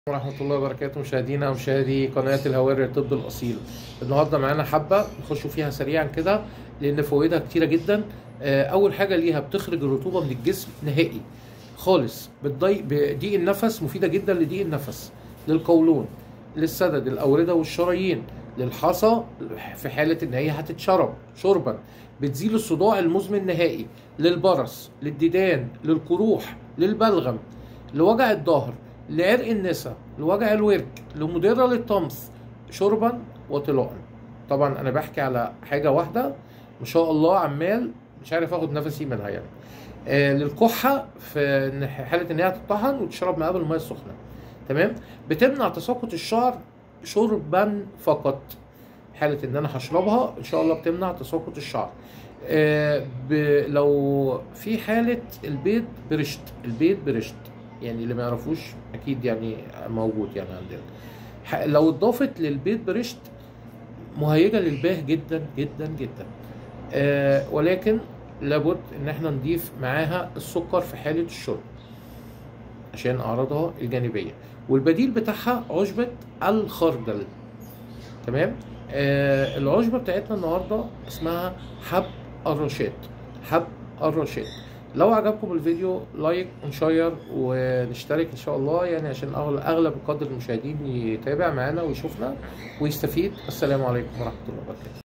ورحمة الله وبركاته مشاهدينا ومشاهدي قناة الهواري الطب الأصيل النهاردة معانا حبة نخشوا فيها سريعا كده لأن فوائدها كتيرة جدا آه، أول حاجة ليها بتخرج الرطوبة من الجسم نهائي خالص بتضيق بضيق النفس مفيدة جدا لضيق النفس للقولون للسدد الأوردة والشرايين للحصى في حالة إن هي هتتشرب شربا بتزيل الصداع المزمن نهائي للبرص للديدان للقروح للبلغم لوجع الظهر لعرق النسا لوجع الورك لمضرة للطمث شربا وطلاء طبعا انا بحكي على حاجة واحدة ما شاء الله عمال مش عارف اخد نفسي منها يعني آه للكحة في إن حالة ان هي تطحن وتشرب معاها بالمية السخنة تمام بتمنع تساقط الشعر شربا فقط حالة ان انا هشربها ان شاء الله بتمنع تساقط الشعر آه ب... لو في حالة البيض برشت البيض برشت يعني اللي ما يعرفوش اكيد يعني موجود يعني عندنا ح- لو اتضافت للبيض برشت مهيجة للباه جدا جدا جدا آه ولكن لابد ان احنا نضيف معاها السكر في حالة الشرب عشان اعراضها الجانبية والبديل بتاعها عشبة الخردل تمام آه العشبة بتاعتنا النهاردة اسمها حب الرشاد حب الرشاد لو عجبكم الفيديو لايك ونشير ونشترك ان شاء الله يعني عشان أغل- اغلب قدر المشاهدين يتابع معانا ويشوفنا ويستفيد السلام عليكم ورحمة الله وبركاته